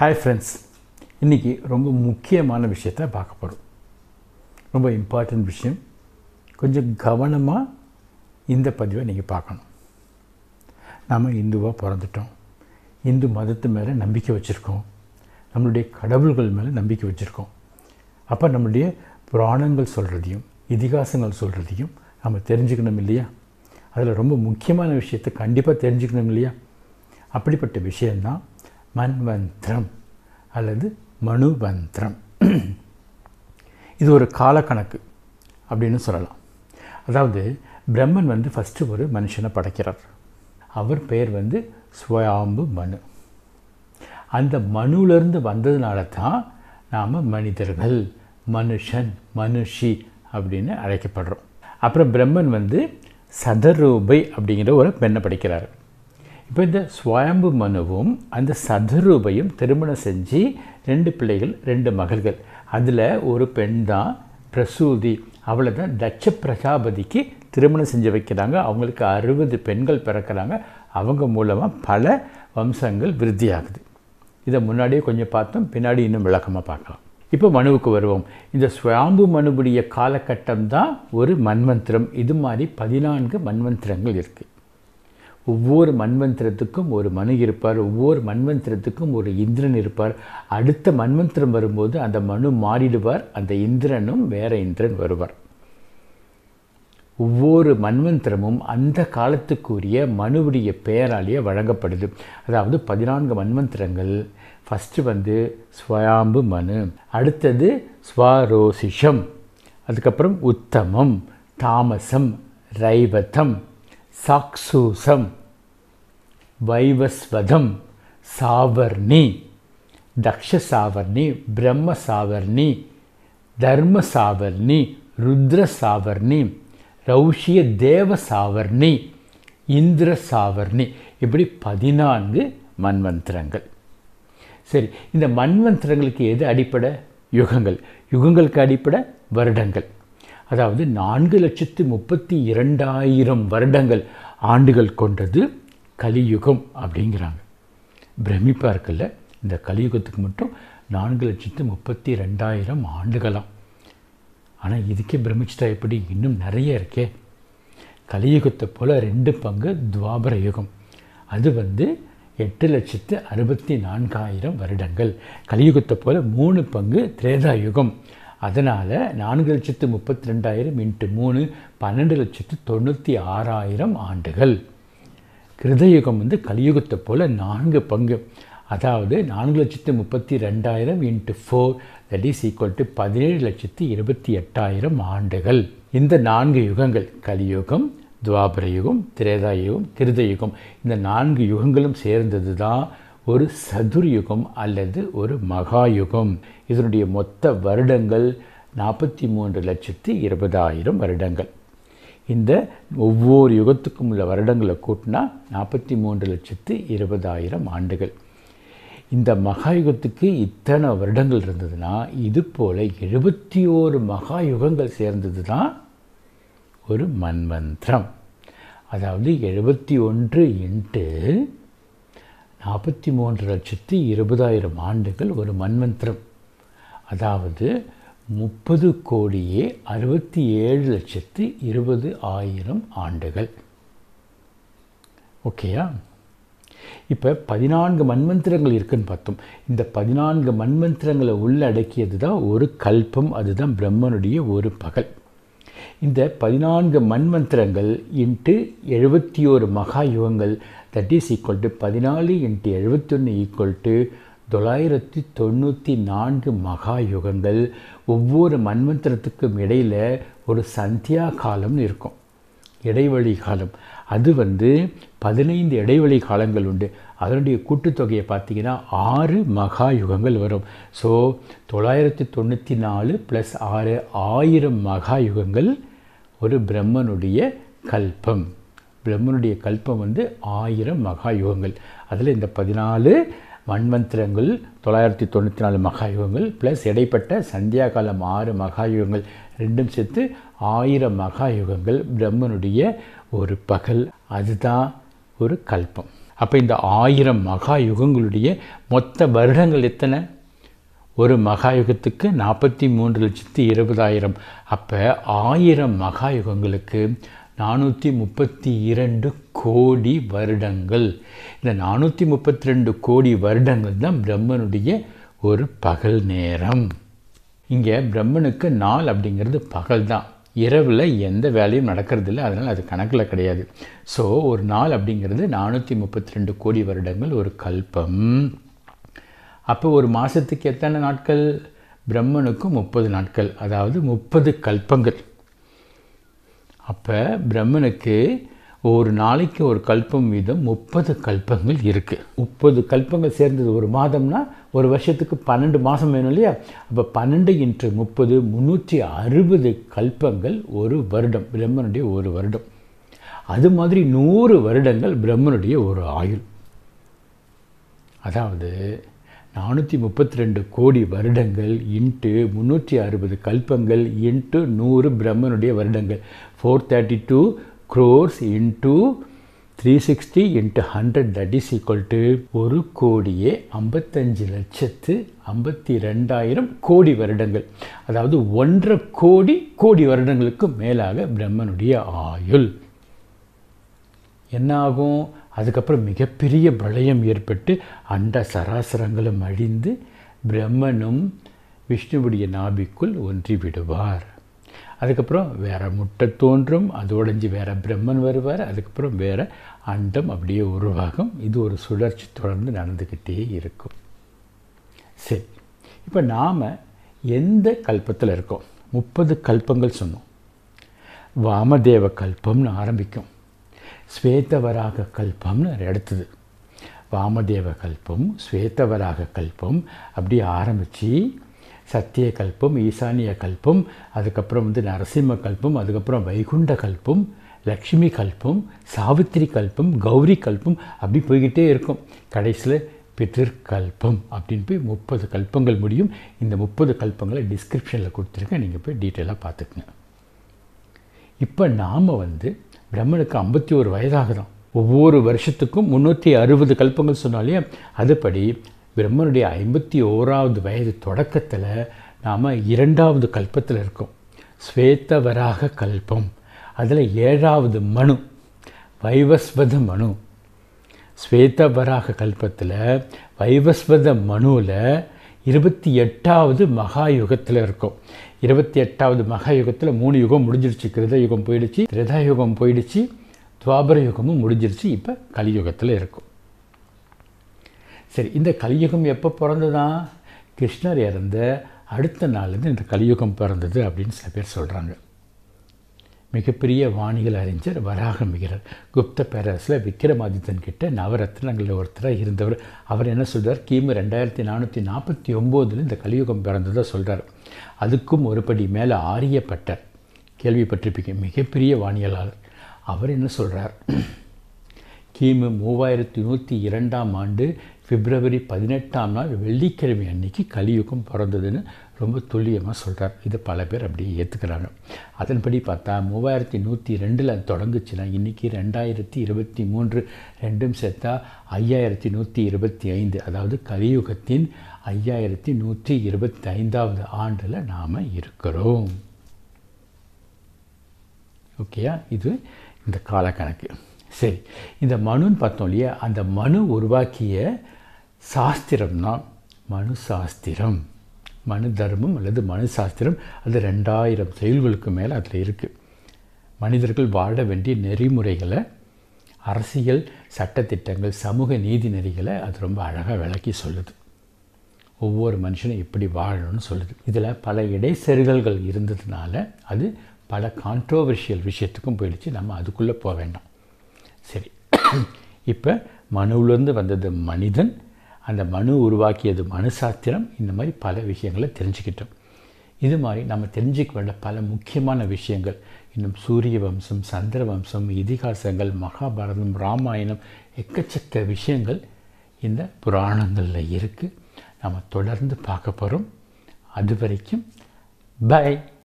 hi friends இன்றைக்கி ரொம்ப முக்கியமான விஷயத்தை பார்க்க போகிறோம் ரொம்ப இம்பார்ட்டன்ட் விஷயம் கொஞ்சம் கவனமாக இந்த பதிவை நீங்கள் பார்க்கணும் நாம் இந்துவாக பிறந்துட்டோம் இந்து மதத்து மேலே நம்பிக்கை வச்சுருக்கோம் நம்மளுடைய கடவுள்கள் மேலே நம்பிக்கை வச்சுருக்கோம் அப்போ நம்மளுடைய புராணங்கள் சொல்கிறதையும் இதிகாசங்கள் சொல்கிறதையும் நம்ம தெரிஞ்சுக்கணும் இல்லையா அதில் ரொம்ப முக்கியமான விஷயத்தை கண்டிப்பாக தெரிஞ்சுக்கணும் இல்லையா அப்படிப்பட்ட விஷயந்தான் மன்வந்திரம் அல்லது மனுவந்திரம் இது ஒரு காலக்கணக்கு அப்படின்னு சொல்லலாம் அதாவது பிரம்மன் வந்து ஃபஸ்ட்டு ஒரு மனுஷனை படைக்கிறார் அவர் பெயர் வந்து ஸ்வயாம்பு மனு அந்த மனுவிலேருந்து வந்ததுனால தான் நாம் மனிதர்கள் மனுஷன் மனுஷி அப்படின்னு அழைக்கப்படுறோம் அப்புறம் பிரம்மன் வந்து சதரூபை அப்படிங்கிற ஒரு பெண்ணை படைக்கிறார் இப்போ இந்த ஸ்வயம்பு மனுவும் அந்த சதரூபையும் திருமணம் செஞ்சு ரெண்டு பிள்ளைகள் ரெண்டு மகள்கள் அதில் ஒரு பெண் தான் பிரசூதி அவளை தான் தட்ச பிரஜாபதிக்கு திருமணம் செஞ்சு வைக்கிறாங்க அவங்களுக்கு அறுபது பெண்கள் பிறக்கிறாங்க அவங்க மூலமாக பல வம்சங்கள் விருத்தியாகுது இதை முன்னாடியே கொஞ்சம் பார்த்தோம் பின்னாடி இன்னும் விளக்கமாக பார்க்கலாம் இப்போ மனுவுக்கு வருவோம் இந்த சுவாம்பு மனுவுடைய காலகட்டம் தான் ஒரு மன்வந்திரம் இது மாதிரி பதினான்கு மன்வந்திரங்கள் இருக்குது ஒவ்வொரு மன்வந்திரத்துக்கும் ஒரு மனு இருப்பார் ஒவ்வொரு மன்வந்திரத்துக்கும் ஒரு இந்திரன் இருப்பார் அடுத்த மன்வந்திரம் வரும்போது அந்த மனு மாறிடுவார் அந்த இந்திரனும் வேற இந்திரன் வருவார் ஒவ்வொரு மன்வந்திரமும் அந்த காலத்துக்குரிய மனுவுடைய பெயராலேயே வழங்கப்படுது அதாவது பதினான்கு மன்வந்திரங்கள் ஃபஸ்ட்டு வந்து ஸ்வயாம்பு மனு அடுத்தது ஸ்வரோசிஷம் அதுக்கப்புறம் உத்தமம் தாமசம் ரைவதம் சாக்சூசம் வைவஸ்வதம் சாவர்ணி தக்ஷ சாவர்ணி பிரம்ம சாவர்ணி தர்ம சாவர்ணி ருத்ர சாவர்ணி ரௌஷிய தேவ சாவர்ணி இந்திர சாவர்ணி இப்படி பதினான்கு மன்வந்திரங்கள் சரி இந்த மன்வந்திரங்களுக்கு எது அடிப்படை யுகங்கள் யுகங்களுக்கு அடிப்படை வருடங்கள் அதாவது நான்கு லட்சத்து முப்பத்தி இரண்டாயிரம் வருடங்கள் ஆண்டுகள் கொண்டது கலியுகம் அப்படிங்கிறாங்க பிரமிப்பாக இருக்குல்ல இந்த கலியுகத்துக்கு மட்டும் நான்கு லட்சத்து முப்பத்தி ரெண்டாயிரம் ஆண்டுகளாம் ஆனால் இதுக்கே பிரமிச்சிட்டா எப்படி இன்னும் நிறைய இருக்கே கலியுகத்தை போல் ரெண்டு பங்கு துவாபர யுகம் அது வந்து எட்டு லட்சத்து அறுபத்தி நான்காயிரம் வருடங்கள் கலியுகத்தை போல் மூணு பங்கு திரேதா யுகம் அதனால் நான்கு லட்சத்து முப்பத்தி ரெண்டாயிரம் இன்ட்டு மூணு பன்னெண்டு லட்சத்து தொண்ணூற்றி ஆறாயிரம் ஆண்டுகள் கிருதயுகம் வந்து கலியுகத்தை போல் நான்கு பங்கு அதாவது நான்கு லட்சத்து முப்பத்தி ரெண்டாயிரம் into four that is equal to பதினேழு லட்சத்து இருபத்தி எட்டாயிரம் ஆண்டுகள் இந்த நான்கு யுகங்கள் கலியுகம் துவாபர யுகம் திரேதா யுகம் கிருத யுகம் இந்த நான்கு யுகங்களும் சேர்ந்தது தான் ஒரு சதுர்யுகம் அல்லது ஒரு மகாயுகம் இதனுடைய மொத்த வருடங்கள் நாற்பத்தி மூன்று லட்சத்து இருபதாயிரம் வருடங்கள் இந்த ஒவ்வொரு யுகத்துக்கும் உள்ள வருடங்களை கூட்டினா நாற்பத்தி மூன்று லட்சத்து இருபதாயிரம் ஆண்டுகள் இந்த மகாயுகத்துக்கு இத்தனை வருடங்கள் இருந்ததுன்னா இது போல் எழுபத்தி ஓரு மகாயுகங்கள் சேர்ந்தது தான் ஒரு மன்வந்திரம் அதாவது எழுபத்தி ஒன்று இன்ட்டு நாற்பத்தி மூன்று லட்சத்து இருபதாயிரம் ஆண்டுகள் ஒரு மன்வந்திரம் அதாவது முப்பது கோடியே அறுபத்தி ஏழு லட்சத்து இருபது ஆயிரம் ஆண்டுகள் ஓகேயா இப்போ பதினான்கு மன்வந்திரங்கள் இருக்குன்னு பார்த்தோம் இந்த பதினான்கு மன்வந்திரங்களை உள்ளடக்கியது தான் ஒரு கல்பம் அதுதான் பிரம்மனுடைய ஒரு பகல் இந்த பதினான்கு மன்வந்திரங்கள் இன்ட்டு எழுபத்தி ஓரு மகா யுகங்கள் தட் இஸ் ஈக்குவல் டு பதினாலு இன்ட்டு எழுபத்தொன்று ஈக்குவல் டு தொள்ளாயிரத்தி தொண்ணூற்றி நான்கு மகா யுகங்கள் ஒவ்வொரு மன்வந்திரத்துக்கும் இடையில் ஒரு சந்தியா காலம்னு இருக்கும் இடைவெளி காலம் அது வந்து பதினைந்து இடைவெளி காலங்கள் உண்டு அதனுடைய கூட்டுத்தொகையை பார்த்தீங்கன்னா ஆறு மகா யுகங்கள் வரும் ஸோ தொள்ளாயிரத்தி தொண்ணூற்றி நாலு ப்ளஸ் ஆறு ஆயிரம் மகா யுகங்கள் ஒரு பிரம்மனுடைய கல்பம் பிரம்மனுடைய கல்பம் வந்து ஆயிரம் மகா யுகங்கள் அதில் இந்த பதினாலு மண்மந்திரங்கள் தொள்ளாயிரத்தி தொண்ணூற்றி நாலு மகாயுகங்கள் ப்ளஸ் இடைப்பட்ட சந்தியா காலம் ஆறு மகாயுகங்கள் ரெண்டும் சேர்த்து ஆயிரம் மகாயுகங்கள் பிரம்மனுடைய ஒரு பகல் அதுதான் ஒரு கல்பம் அப்போ இந்த ஆயிரம் மகா யுகங்களுடைய மொத்த வருடங்கள் எத்தனை ஒரு மகாயுகத்துக்கு நாற்பத்தி மூன்று லட்சத்தி இருபதாயிரம் அப்போ ஆயிரம் மகாயுகங்களுக்கு நானூற்றி முப்பத்தி இரண்டு கோடி வருடங்கள் இந்த நானூற்றி முப்பத்தி ரெண்டு கோடி வருடங்கள் தான் பிரம்மனுடைய ஒரு பகல் நேரம் இங்கே பிரம்மனுக்கு நாள் அப்படிங்கிறது பகல் தான் இரவில் எந்த வேலையும் நடக்கிறதில்ல அதனால் அது கணக்கில் கிடையாது ஸோ ஒரு நாள் அப்படிங்கிறது நானூற்றி முப்பத்தி ரெண்டு கோடி வருடங்கள் ஒரு கல்பம் அப்போ ஒரு மாதத்துக்கு எத்தனை நாட்கள் பிரம்மனுக்கு முப்பது நாட்கள் அதாவது முப்பது கல்பங்கள் அப்போ பிரம்மனுக்கு ஒரு நாளைக்கு ஒரு கல்பம் வீதம் முப்பது கல்பங்கள் இருக்குது முப்பது கல்பங்கள் சேர்ந்தது ஒரு மாதம்னா ஒரு வருஷத்துக்கு பன்னெண்டு மாதம் வேணும் இல்லையா அப்போ பன்னெண்டு இன்ட்டு முப்பது முந்நூற்றி அறுபது கல்பங்கள் ஒரு வருடம் பிரம்மனுடைய ஒரு வருடம் அது மாதிரி நூறு வருடங்கள் பிரம்மனுடைய ஒரு ஆயுள் அதாவது நானூற்றி முப்பத்தி ரெண்டு கோடி வருடங்கள் இன்ட்டு முந்நூற்றி அறுபது கல்பங்கள் இன்ட்டு நூறு பிரம்மனுடைய வருடங்கள் four thirty two crores into three sixty into hundred that is equal to ஒரு கோடியே ஐம்பத்தஞ்சு லட்சத்து ஐம்பத்தி ரெண்டாயிரம் கோடி வருடங்கள் அதாவது ஒன்றரை கோடி கோடி வருடங்களுக்கு மேலாக பிரம்மனுடைய ஆயுள் என்ன ஆகும் அதுக்கப்புறம் மிகப்பெரிய பிரளயம் ஏற்பட்டு அண்ட சராசரங்களும் அழிந்து பிரம்மனும் விஷ்ணுவுடைய நாபிக்குள் ஒன்றி விடுவார் அதுக்கப்புறம் வேற முட்டை தோன்றும் அது உடைஞ்சு வேற பிரம்மன் வருவார் அதுக்கப்புறம் வேற அண்டம் அப்படியே உருவாகும் இது ஒரு சுழற்சி தொடர்ந்து நடந்துக்கிட்டே இருக்கும் சரி இப்போ நாம் எந்த கல்பத்தில் இருக்கோம் முப்பது கல்பங்கள் சொன்னோம் வாமதேவ கல்பம்னு ஆரம்பிக்கும் ஸ்வேதவராக கல்பம்னு அடுத்தது வாமதேவ கல்பம் ஸ்வேதவராக கல்பம் அப்படி ஆரம்பித்து சத்திய கல்பம் ஈசானிய கல்பம் அதுக்கப்புறம் வந்து நரசிம்ம கல்பம் அதுக்கப்புறம் வைகுண்ட கல்பம் லக்ஷ்மி கல்பம் சாவித்திரி கல்பம் கௌரி கல்பம் அப்படி போய்கிட்டே இருக்கும் கடைசியில் பிதிர்கல்பம் அப்படின்னு போய் முப்பது கல்பங்கள் முடியும் இந்த முப்பது கல்பங்களை டிஸ்கிரிப்ஷனில் கொடுத்துருக்கேன் நீங்கள் போய் டீட்டெயிலாக பார்த்துக்குங்க இப்போ நாம் வந்து பிரம்மனுக்கு ஐம்பத்தி ஒரு வயதாகுதான் ஒவ்வொரு வருஷத்துக்கும் முந்நூற்றி அறுபது கல்பங்கள் சொன்னாலே அதுபடி பிரம்மனுடைய ஐம்பத்தி ஓராவது வயது தொடக்கத்தில் நாம் இரண்டாவது கல்பத்தில் இருக்கோம் ஸ்வேதவராக கல்பம் அதில் ஏழாவது மனு வைவஸ்வத மனு ஸ்வேதவராக கல்பத்தில் வைவஸ்வத மனுவில் இருபத்தி எட்டாவது மகாயுகத்தில் இருக்கும் இருபத்தி எட்டாவது மகாயுகத்தில் மூணு யுகம் முடிஞ்சிருச்சு கிருத யுகம் போயிடுச்சு திரேதா யுகம் போயிடுச்சு துவாபர யுகமும் முடிஞ்சிருச்சு இப்போ கலியுகத்தில் இருக்கும் சரி இந்த கலியுகம் எப்போ பிறந்ததான் கிருஷ்ணர் இறந்த அடுத்த நாள்லேருந்து இந்த கலியுகம் பிறந்தது அப்படின்னு சில பேர் சொல்கிறாங்க மிகப்பெரிய வானியல் அறிஞர் வராக மிகிறர் குப்த பேரரசில் விக்ரமாதித்தன் கிட்ட நவரத்னங்களில் ஒருத்தராக இருந்தவர் அவர் என்ன சொல்கிறார் கிமு ரெண்டாயிரத்தி நானூற்றி நாற்பத்தி ஒம்போதில் இந்த கலியுகம் பிறந்ததாக சொல்கிறார் அதுக்கும் ஒருபடி மேலே ஆரியப்பட்டர் கேள்விப்பட்டிருப்பீங்க மிகப்பெரிய வானியலாளர் அவர் என்ன சொல்கிறார் கிமு மூவாயிரத்தி நூற்றி இரண்டாம் ஆண்டு பிப்ரவரி பதினெட்டாம் நாள் வெள்ளிக்கிழமை அன்னைக்கு கலியுகம் பிறந்ததுன்னு ரொம்ப துல்லியமாக சொல்கிறார் இது பல பேர் அப்படியே ஏற்றுக்கிறாங்க அதன்படி பார்த்தா மூவாயிரத்தி நூற்றி ரெண்டில் அது தொடங்குச்சுன்னா இன்றைக்கி ரெண்டாயிரத்தி இருபத்தி மூன்று ரெண்டும் சேர்த்தா ஐயாயிரத்தி நூற்றி இருபத்தி ஐந்து அதாவது கலியுகத்தின் ஐயாயிரத்தி நூற்றி இருபத்தி ஐந்தாவது ஆண்டில் நாம் இருக்கிறோம் ஓகேயா இது இந்த காலக்கணக்கு சரி இந்த மனுன்னு பார்த்தோம் இல்லையா அந்த மனு உருவாக்கிய சாஸ்திரம்னா மனு சாஸ்திரம் மனு தர்மம் அல்லது மனு சாஸ்திரம் அது ரெண்டாயிரம் செயல்களுக்கு மேலே அதில் இருக்குது மனிதர்கள் வாழ வேண்டிய நெறிமுறைகளை அரசியல் சட்டத்திட்டங்கள் சமூக நீதி நெறிகளை அது ரொம்ப அழகாக விளக்கி சொல்லுது ஒவ்வொரு மனுஷனும் எப்படி வாழணும்னு சொல்லுது இதில் பல இடைச்செருகல்கள் இருந்ததுனால அது பல கான்ட்ரோவர்ஷியல் விஷயத்துக்கும் போயிடுச்சு நம்ம அதுக்குள்ளே போக வேண்டாம் சரி இப்போ மனுவிலேருந்து வந்தது மனிதன் அந்த மனு உருவாக்கியது மனுசாஸ்திரம் இந்த மாதிரி பல விஷயங்களை தெரிஞ்சுக்கிட்டோம் இது மாதிரி நம்ம தெரிஞ்சுக்க வேண்டிய பல முக்கியமான விஷயங்கள் இன்னும் சூரிய வம்சம் சந்திர வம்சம் இதிகாசங்கள் மகாபாரதம் ராமாயணம் எக்கச்சக்க விஷயங்கள் இந்த புராணங்களில் இருக்குது நம்ம தொடர்ந்து பார்க்க போகிறோம் அது வரைக்கும் பை